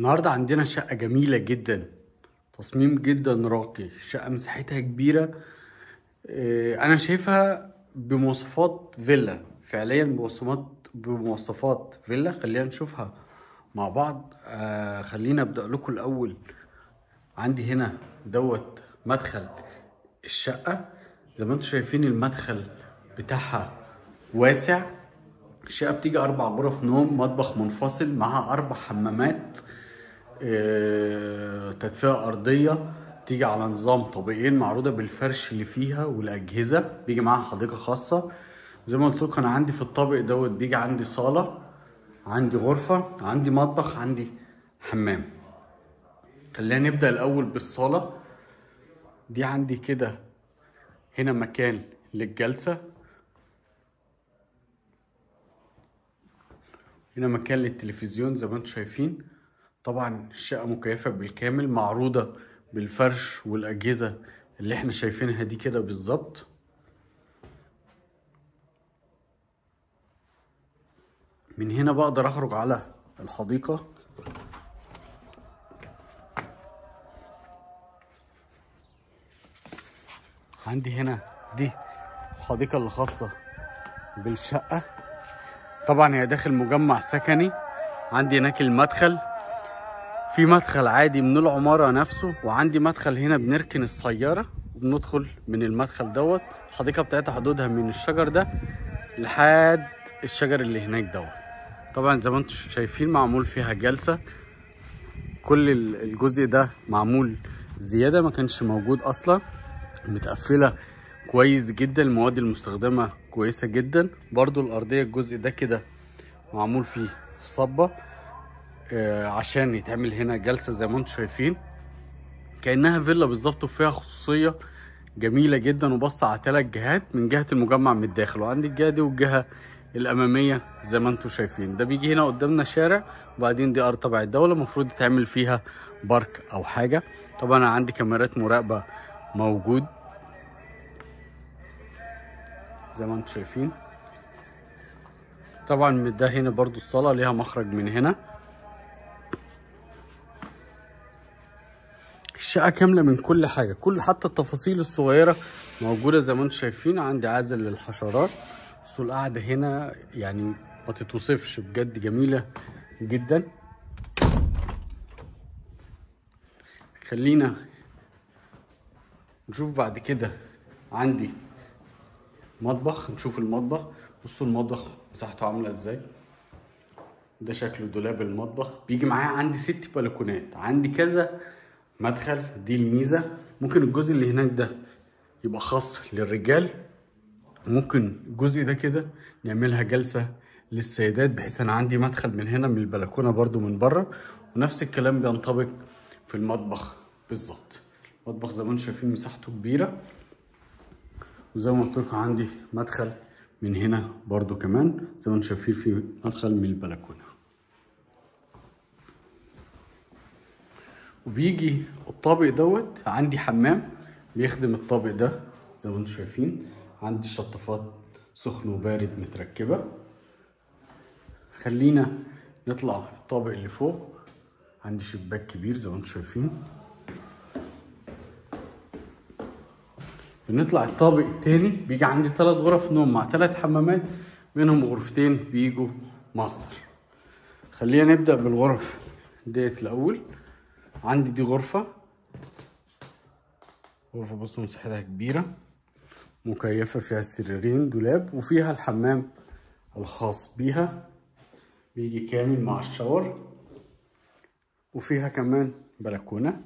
النهاردة عندنا شقة جميلة جدا تصميم جدا راقي شقة مساحتها كبيرة آه، أنا شايفها بمواصفات فيلا فعليا بمواصفات بمواصفات فيلا خلينا نشوفها مع بعض آه، خلينا أبدأ لكم الأول عندي هنا دوت مدخل الشقة زي ما انتم شايفين المدخل بتاعها واسع الشقة بتيجي أربع غرف نوم مطبخ منفصل معاها أربع حمامات آه، تدفئة أرضية تيجي على نظام طابقين معروضة بالفرش اللي فيها والأجهزة بيجي معاها حديقة خاصة زي ما قلت لكم أنا عندي في الطابق دوت بيجي عندي صالة عندي غرفة عندي مطبخ عندي حمام خلينا نبدأ الأول بالصالة دي عندي كده هنا مكان للجلسة هنا مكان للتلفزيون زي ما انتم شايفين طبعا الشقة مكيفة بالكامل معروضة بالفرش والأجهزة اللي احنا شايفينها دي كده بالظبط من هنا بقدر اخرج على الحديقة عندي هنا دي الحديقة اللي خاصة بالشقة طبعا هي داخل مجمع سكني عندي هناك المدخل في مدخل عادي من العمارة نفسه وعندي مدخل هنا بنركن السيارة وبندخل من المدخل دوت الحديقة بتاعتها حدودها من الشجر ده لحد الشجر اللي هناك دوت طبعا زي ما انتم شايفين معمول فيها جلسة كل الجزء ده معمول زيادة ما كانش موجود اصلا متقفلة كويس جدا المواد المستخدمة كويسة جدا برضو الأرضية الجزء ده كده معمول فيه صبة آه عشان يتعمل هنا جلسة زي ما انتم شايفين كأنها فيلا بالظبط وفيها خصوصية جميلة جدا وبص على ثلاث جهات من جهة المجمع من الداخل وعندي الجهة دي والجهة الأمامية زي ما انتم شايفين ده بيجي هنا قدامنا شارع وبعدين دي أرض تبع الدولة المفروض يتعمل فيها بارك أو حاجة طبعا أنا عندي كاميرات مراقبة موجود زي ما انتم شايفين طبعا من ده هنا برضو الصالة ليها مخرج من هنا الشقة كاملة من كل حاجة كل حتى التفاصيل الصغيرة موجودة زي ما انتم شايفين عندي عازل للحشرات بس القعدة هنا يعني ما تتوصفش بجد جميلة جدا خلينا نشوف بعد كده عندي مطبخ نشوف المطبخ بصوا المطبخ مساحته عامله ازاي ده شكل دولاب المطبخ بيجي معايا عندي ست بلكونات عندي كذا مدخل دي الميزه ممكن الجزء اللي هناك ده يبقى خاص للرجال ممكن الجزء ده كده نعملها جلسه للسيدات بحيث انا عندي مدخل من هنا من البلكونه برضو من بره ونفس الكلام بينطبق في المطبخ بالظبط المطبخ زي ما انتم شايفين مساحته كبيره وزي ما قلت لكم عندي مدخل من هنا برضو كمان زي ما انتم شايفين في مدخل من البلكونه وبيجي الطابق دوت عندي حمام بيخدم الطابق ده زي ما انتم شايفين عندي شطافات سخن وبارد متركبه خلينا نطلع الطابق اللي فوق عندي شباك كبير زي ما انتم شايفين بنطلع الطابق التاني بيجي عندي ثلاث غرف نوم مع ثلاث حمامات منهم غرفتين بيجوا ماستر خلينا نبدأ بالغرف ديت الأول عندي دي غرفة غرفة بصوا مساحتها كبيرة مكيفة فيها سريرين دولاب وفيها الحمام الخاص بيها بيجي كامل مع الشاور وفيها كمان بلكونه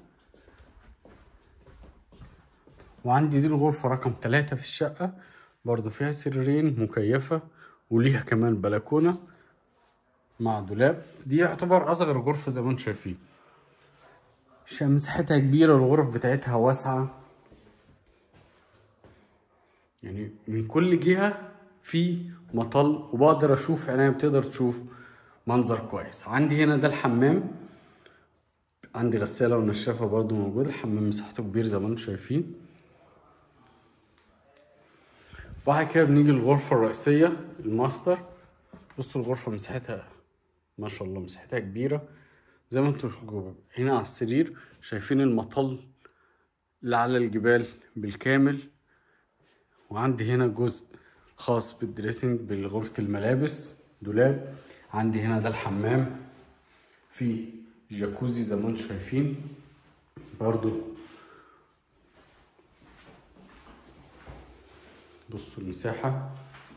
وعندي دي الغرفة رقم ثلاثة في الشقة برضو فيها سريرين مكيفة وليها كمان بلكونة مع دولاب دي يعتبر أصغر غرفة زي ما انتم شايفين مساحتها كبيرة الغرف بتاعتها واسعة يعني من كل جهة في مطل وبقدر أشوف عينيا بتقدر تشوف منظر كويس عندي هنا ده الحمام عندي غسالة ونشافة برضو موجود الحمام مساحته كبير زي ما انتم شايفين بعد كده بنيجي الغرفة الرئيسية الماستر بصوا الغرفة مساحتها ما شاء الله مساحتها كبيرة زي ما انتم شايفين هنا على السرير شايفين المطل اللي على الجبال بالكامل وعندي هنا جزء خاص بالدريسنج بغرفة الملابس دولاب عندي هنا ده الحمام في جاكوزي زي ما انتم شايفين برضو بصوا المساحة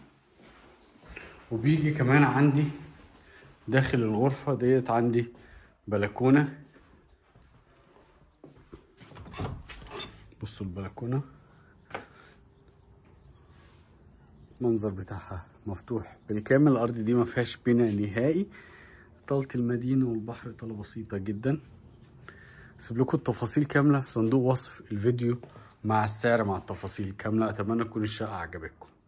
وبيجي كمان عندي داخل الغرفة ديت عندي بلكونة بصوا البلكونة المنظر بتاعها مفتوح بالكامل الأرض دي ما فيهاش بناء نهائي طالة المدينة والبحر طالة بسيطة جدا سيب لكم التفاصيل كاملة في صندوق وصف الفيديو مع السعر مع التفاصيل كاملة أتمنى تكون الشقة عجبتكم